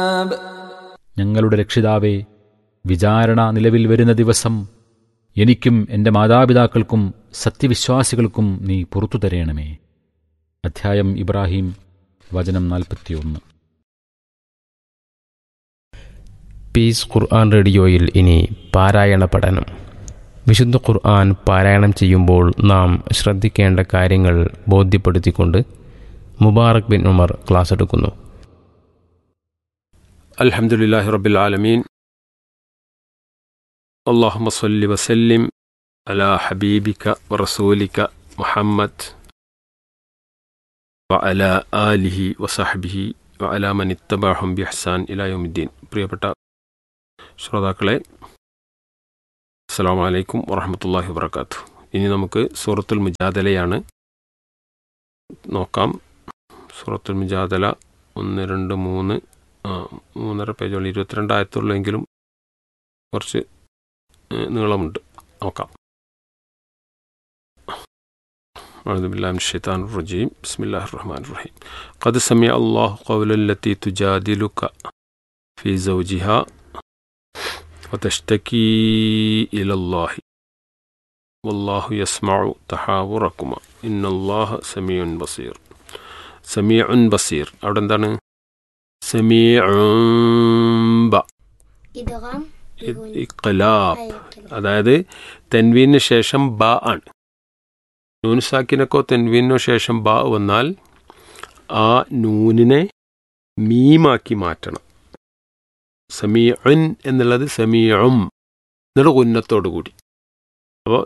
ഞങ്ങളുടെ രക്ഷിതാവേ വിചാരണ നിലവിൽ വരുന്ന ദിവസം എനിക്കും എൻ്റെ മാതാപിതാക്കൾക്കും സത്യവിശ്വാസികൾക്കും നീ പുറത്തു തരേണമേ അധ്യായം ഇബ്രാഹിം വചനം നാൽപ്പത്തിയൊന്ന് പീസ് ഖുർആൻ റേഡിയോയിൽ ഇനി പാരായണ പഠനം വിശുദ്ധ ഖുർആൻ പാരായണം ചെയ്യുമ്പോൾ നാം ശ്രദ്ധിക്കേണ്ട കാര്യങ്ങൾ ബോധ്യപ്പെടുത്തിക്കൊണ്ട് മുബാറക് ബിൻ ഉമർ ക്ലാസ് എടുക്കുന്നു الحمد لله رب العالمين اللهم صل وسلم على حبيبك ورسولك محمد وعلى آله وصحبه وعلى من اتبعهم بإحسان إلى يوم الدين പ്രിയപ്പെട്ട ശ്രോതാക്കളെ അസ്സാം വലൈക്കും വറഹമത്തല്ലാഹി വബർക്കാത്തു ഇനി നമുക്ക് സൂറത്തുൽ മുജാദലയാണ് നോക്കാം സൂറത്തുൽ മുജാദല ഒന്ന് രണ്ട് മൂന്ന് ആ, മൂന്നര പേജുള്ള ഇരുപത്തിരണ്ട് ആയത്തുള്ളെങ്കിലും കുറച്ച് ഏഹ്, നീളമുണ്ട് നോക്കാം أعوذ بالله من الشيطان الرجيم بسم الله الرحمن الرحيم قد سمع الله قول التي تجادلك في زوجها وتشتكي إلى الله والله يسمع تحاوركما إن الله سميع بصير سميع بصير അവിടെ എന്താണ് സമീഉംബ ഇദ്ഗാം ഇഖ്ലാബ് അതായത് തെൻവീനു ശേഷം ബ ആണ് നൂനുസാക്കിനൊക്കെ തെൻവീനു ശേഷം ബ വന്നാൽ ആ നൂനിനെ മീമാക്കി മാറ്റണം സമീഉൻ എന്നുള്ളത് സമീഉം എന്നിട്ട് ഉന്നത്തോടു കൂടി അപ്പോൾ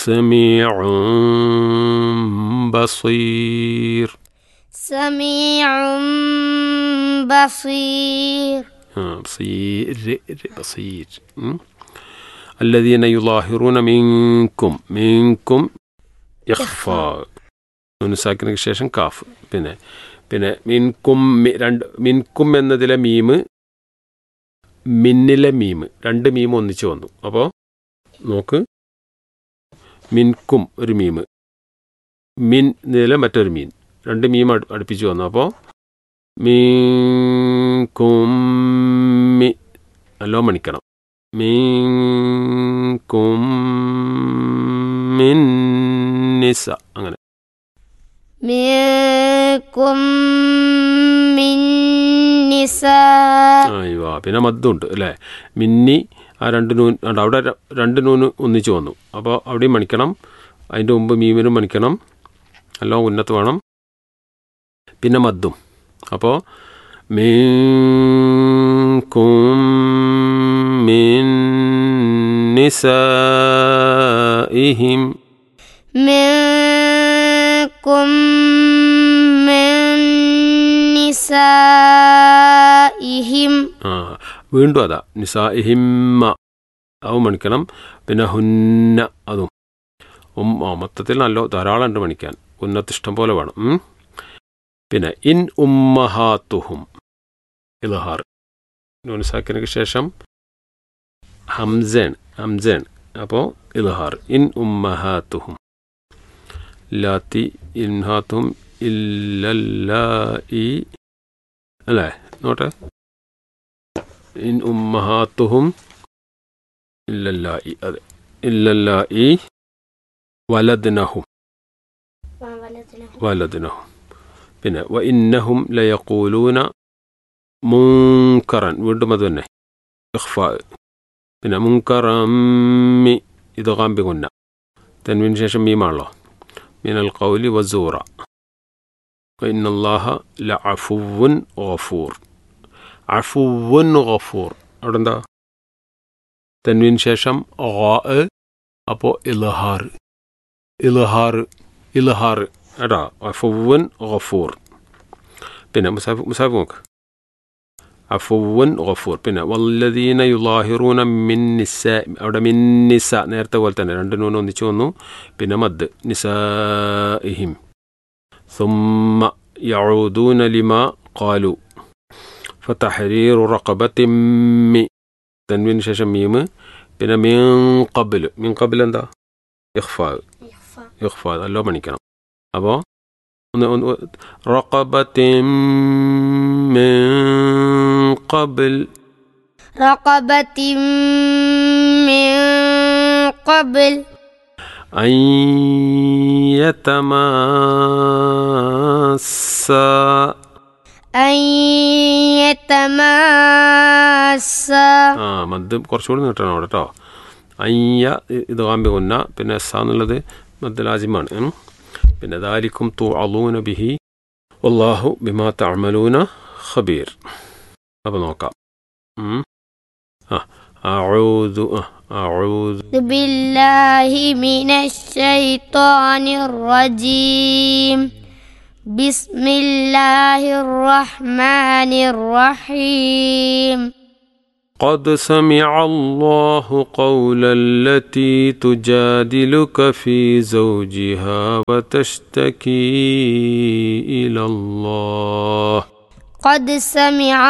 സമീഉം ബസീർ സമീഉം ബസീർ آه، بصير بصير م? الذين يظاهرون منكم منكم يخفى നൂന് സാക്കിനക്ക് ശേഷം കാഫ് പിന്നെ പിന്നെ മിൻകും മി- രണ്ട് മിൻകും എന്നതിലെ മീമ് മിന്നിലെ മീമ് രണ്ട് മീമ് ഒന്നിച്ച് വന്നു അപ്പോൾ നോക്ക് മിൻകും ഒരു മീമ് മിൻ എന്നതിലെ മറ്റൊരു മീൻ രണ്ട് മീം അടു- അടുപ്പിച്ച് വന്നു അപ്പോൾ മീൻകും മി നല്ലോ മണിക്കണം മീൻകും മിന്നിസ അങ്ങനെ മിൻകും മിൻ നിസാ അയ്യോ പിന്നെ മദ്ദുണ്ട് അല്ലേ മിന്നി ആ രണ്ട് നൂൻ ഉണ്ട് അവിടെ ര- രണ്ട് നൂന് ഒന്നിച്ച് വന്നു അപ്പോൾ അവിടെയും മണിക്കണം അതിൻ്റെ മുമ്പ് മീമിനും മണിക്കണം എല്ലാം ഉന്നത്ത് വേണം പിന്നെ മദ്ദും അപ്പോൾ മീൻകും മിൻ നിസാഇഹിം മിൻകും മിൻ നിസാഇഹിം ആ വീണ്ടും അതാ നിസാഇഹിമ്മ അതും മണിക്കണം പിന്നെ ഹുന്ന അതും ഉം ആ മൊത്തത്തിൽ നല്ല ധാരാളം ഉണ്ട് മണിക്കാൻ ഉന്നത്ത് ഇഷ്ടം പോലെ വേണം ഉം. പിന്നെ ഇൻ ഉമ്മഹാത്തുഹും ഇലഹാർ നൂനിസാക്കിനക്ക് ശേഷം ഹംസേൺ ഹംസേൺ അപ്പോൾ ഇലഹാർ ഇൻ ഉമ്മഹാത്തുഹും ലാത്തി ഇൻഹാത്തും ഇല്ലല്ലായി അല്ലേ നോട്ടെ ഇൻ ഉമ്മഹാത്തുഹും ഇല്ലല്ലായി അതെ ഇല്ലല്ലായി വലദ്നഹും വലദ്നഹും പിന്നെ വ ഇന്നഹും ലയക്കൂലൂന മുങ്കറൻ വീണ്ടും അത് തന്നെ ഇഖ്ഫാ പിന്നെ മുങ്കറമ്മി ഇത് കാമ്പി കുന്ന തെൻവിന് ശേഷം മീമാണല്ലോ മിനൽ കൗലി വസൂറ وإن الله لعفو غفور അഫുവൻ ഗഫൂർ അവിടെ എന്താ തെൻവിന് ശേഷം ഗാ അപ്പോൾ ഇലഹാർ ഇലഹാർ ഇലഹാർ എടാ അഫുവൻ ഗഫൂർ പിന്നെ മുസാഫ് മുസാഫ് നോക്ക് അഫുവൻ ഗഫൂർ പിന്നെ വല്ലദീന യുലാഹിറൂന മിൻ നിസ അവിടെ മിൻ നിസ നേരത്തെ പോലെ തന്നെ രണ്ട് നൂന് ഒന്നിച്ചു വന്നു പിന്നെ മദ് നിസാഇഹിം ثم يعودون لما قالوا فتحرير رقبة مي تنوين ശേഷം മീമ് പിന്നെ മീൻ കബിൽ മീൻ കബിൽ എന്താ ഇഖ്ഫാ ഇഖ്ഫാ നല്ലോ മണിക്കണം അപ്പോൾ ഒന്ന് ഒന്ന് റഖബത്തിൻ മിൻ قبل رقبة من قبل أن يتماسا أن يتماسا ആ മദ് കുറച്ചുകൂടി നീട്ടണം അവിടെ കേട്ടോ അയ്യ ഇത് കാമ്പി കൊന്ന പിന്നെ എസ് എന്നുള്ളത് മദ് ലാജിമാണ് ഉം. പിന്നെ ദാലിക്കും തു അലൂന ബിഹി അള്ളാഹു ബിമാ തഅമലൂന ഖബീർ അപ്പോൾ നോക്കാം ഉം. ആ അഊദു ആ അഊദു أعوذ بالله من الشيطان الرجيم بسم الله الرحمن الرحيم قد سمع الله قول التي تجادلك في زوجها وتشتكي إلى الله قد سمع